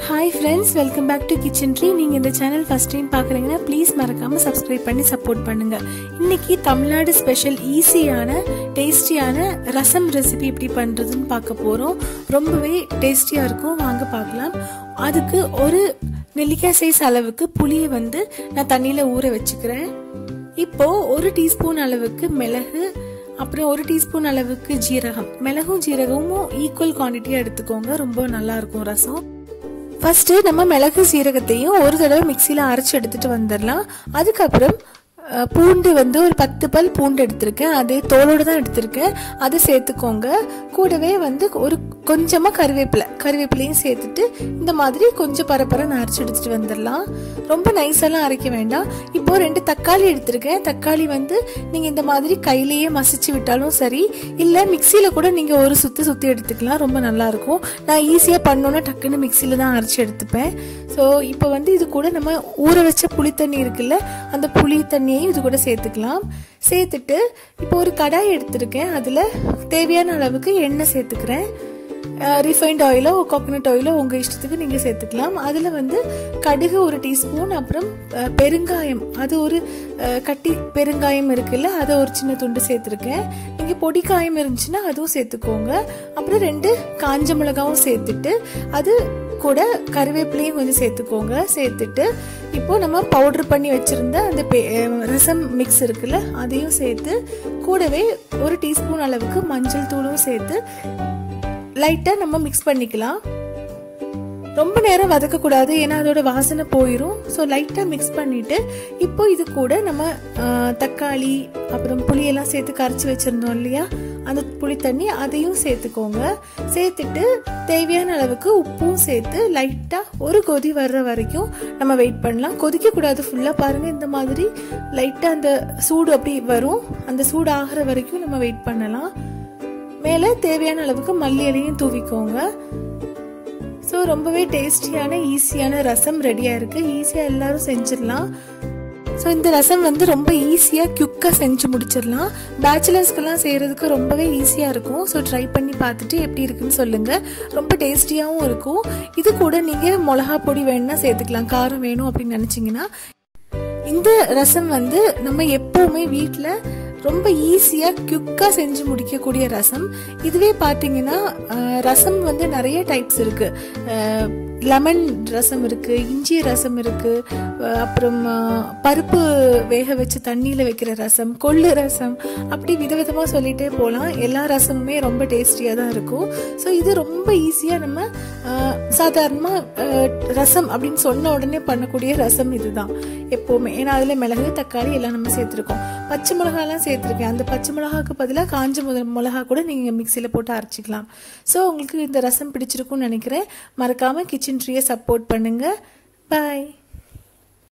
hi friends welcome back to kitchen tree நீங்கள் இந்த channel first time பார்க்குறீங்கன்னா please மறக்காமல் சப்ஸ்கிரைப் பண்ணி சப்போர்ட் பண்ணுங்கள் இன்னைக்கு தமிழ்நாடு ஸ்பெஷல் ஈஸியான டேஸ்டியான ரசம் ரெசிபி எப்படி பண்ணுறதுன்னு பார்க்க போகிறோம் ரொம்பவே டேஸ்டியாக இருக்கும் வாங்க பார்க்கலாம் அதுக்கு ஒரு நெல்லிக்காய் சைஸ் அளவுக்கு புளியை வந்து நான் தண்ணியில் ஊற வச்சுக்கிறேன் இப்போ ஒரு டீஸ்பூன் அளவுக்கு மிளகு அப்புறம் ஒரு டீஸ்பூன் அளவுக்கு ஜீரகம் மிளகும் ஜீரகமும் ஈக்குவல் குவான்டிட்டியாக எடுத்துக்கோங்க ரொம்ப நல்லா இருக்கும் ரசம் ஃபர்ஸ்ட் நம்ம மிளகு சீரகத்தையும் ஒரு தடவை மிக்சியில் அரைச்சி எடுத்துட்டு வந்துடலாம் அதுக்கப்புறம் அஹ், பூண்டு வந்து ஒரு பத்து பல் பூண்டு எடுத்திருக்கேன் அதே தோலோடு தான் எடுத்திருக்கேன் அதை சேர்த்துக்கோங்க கூடவே வந்து ஒரு கொஞ்சமாக கருவேப்பிலை கருவேப்பிலையும் சேர்த்துட்டு இந்த மாதிரி கொஞ்சம் பரப்பரம் அரைச்சி எடுத்துட்டு வந்துடலாம் ரொம்ப நைஸெல்லாம் அரைக்க வேண்டாம் இப்போ ரெண்டு தக்காளி எடுத்திருக்கேன் தக்காளி வந்து நீங்கள் இந்த மாதிரி கையிலேயே மசிச்சு விட்டாலும் சரி இல்லை மிக்சியில் கூட நீங்கள் ஒரு சுற்றி சுற்றி எடுத்துக்கலாம் ரொம்ப நல்லா இருக்கும் நான் ஈஸியாக பண்ணோன்னா டக்குன்னு மிக்சியில் தான் அரைச்சி எடுத்துப்பேன் ஸோ இப்போ வந்து இது கூட நம்ம ஊற வச்ச புளி தண்ணி இருக்குல்ல அந்த புளி தண்ணியையும் இது கூட சேர்த்துக்கலாம் சேர்த்துட்டு இப்போ ஒரு கடாய் எடுத்திருக்கேன் அதில் தேவையான அளவுக்கு எண்ணெய் சேர்த்துக்கிறேன் ரிஃபைண்ட் ஆயிலோ கோகனட் ஆயிலோ உங்கள் இஷ்டத்துக்கு நீங்கள் சேர்த்துக்கலாம் அதில் வந்து கடுகு ஒரு டீஸ்பூன் அப்புறம் அஹ், பெருங்காயம் அது ஒரு அஹ், கட்டி பெருங்காயம் இருக்குல்ல அதை ஒரு சின்ன துண்டு சேர்த்துருக்கேன் நீங்கள் பொடி காயம் இருந்துச்சுன்னா அதுவும் சேர்த்துக்கோங்க அப்புறம் ரெண்டு காஞ்ச மிளகாவும் சேர்த்துட்டு அது கூட கருவேப்பிலையும் கொஞ்சம் சேர்த்துக்கோங்க சேர்த்துட்டு இப்போ நம்ம பவுடர் பண்ணி வச்சிருந்த அந்த பெ- அஹ், ரசம் மிக்ஸ் இருக்குல்ல அதையும் சேர்த்து கூடவே ஒரு டீஸ்பூன் அளவுக்கு மஞ்சள் தூளும் சேர்த்து லைட்டாக நம்ம மிக்ஸ் பண்ணிக்கலாம் ரொம்ப நேரம் வதக்கக்கூடாது ஏன்னா அதோட வாசனை போயிடும் ஸோ லைட்டாக மிக்ஸ் பண்ணிட்டு இப்போ இது கூட நம்ம ஆ, தக்காளி அப்புறம் புளியெல்லாம் சேர்த்து கரைச்சி வச்சுருந்தோம் இல்லையா அந்த புளி தண்ணி அதையும் சேர்த்துக்கோங்க சேர்த்துட்டு தேவையான அளவுக்கு உப்பும் சேர்த்து லைட்டாக ஒரு கொதி வர்ற வரைக்கும் நம்ம வெயிட் பண்ணலாம் கொதிக்கக்கூடாது ஃபுல்லாக பாருங்கள் இந்த மாதிரி லைட்டாக அந்த சூடு அப்படி வரும் அந்த சூடு ஆகிற வரைக்கும் நம்ம வெயிட் பண்ணலாம் மேலே தேவையான அளவுக்கு மல்லி இலையும் தூவிக்கோங்க ஸோ ரொம்பவே டேஸ்டியான ஈஸியான ரசம் ரெடியாக இருக்குது ஈஸியாக எல்லாரும் செஞ்சிடலாம் ஸோ இந்த ரசம் வந்து ரொம்ப ஈஸியாக குயிக்காக செஞ்சு முடிச்சிடலாம் பேச்சுலர்ஸ்க்கெல்லாம் செய்கிறதுக்கு ரொம்பவே ஈஸியாக இருக்கும் ஸோ ட்ரை பண்ணி பார்த்துட்டு எப்படி இருக்குன்னு சொல்லுங்கள் ரொம்ப டேஸ்டியாகவும் இருக்கும் இது கூட நீங்கள் மிளகா பொடி வேணும்னா சேர்த்துக்கலாம் காரம் வேணும் அப்படின்னு நினச்சிங்கன்னா இந்த ரசம் வந்து நம்ம எப்பவுமே வீட்டில் ரொம்ப ஈஸியாக குயிக்காக செஞ்சு முடிக்கக்கூடிய ரசம் இதுவே பார்த்தீங்கன்னா அஹ், ரசம் வந்து நிறைய டைப்ஸ் இருக்குது லெமன் ரசம் இருக்குது இஞ்சி ரசம் இருக்குது அப்புறம் அஹ், பருப்பு வேக வச்சு தண்ணியில் வைக்கிற ரசம் கொள்ளு ரசம் அப்படி விதவிதமாக சொல்லிட்டே போகலாம் எல்லா ரசமுமே ரொம்ப டேஸ்டியாக தான் இருக்கும் ஸோ இது ரொம்ப ஈஸியாக நம்ம சாதாரணமாக ரசம் அப்படின்னு சொன்ன உடனே பண்ணக்கூடிய ரசம் இதுதான் எப்போவுமே ஏன்னா அதில் மிளகு தக்காளி எல்லாம் நம்ம சேர்த்துருக்கோம் பச்சை மிளகாலாம் சேர்த்துருக்கேன் அந்த பச்சை மிளகாக்கு பதிலாக காஞ்ச முத மிளகா கூட நீங்கள் மிக்சியில் போட்டு அரைச்சிக்கலாம் ஸோ உங்களுக்கு இந்த ரசம் பிடிச்சிருக்கும்னு நினைக்கிறேன் மறக்காமல் கிச்சன் ட்ரீயை சப்போர்ட் பண்ணுங்கள் பாய்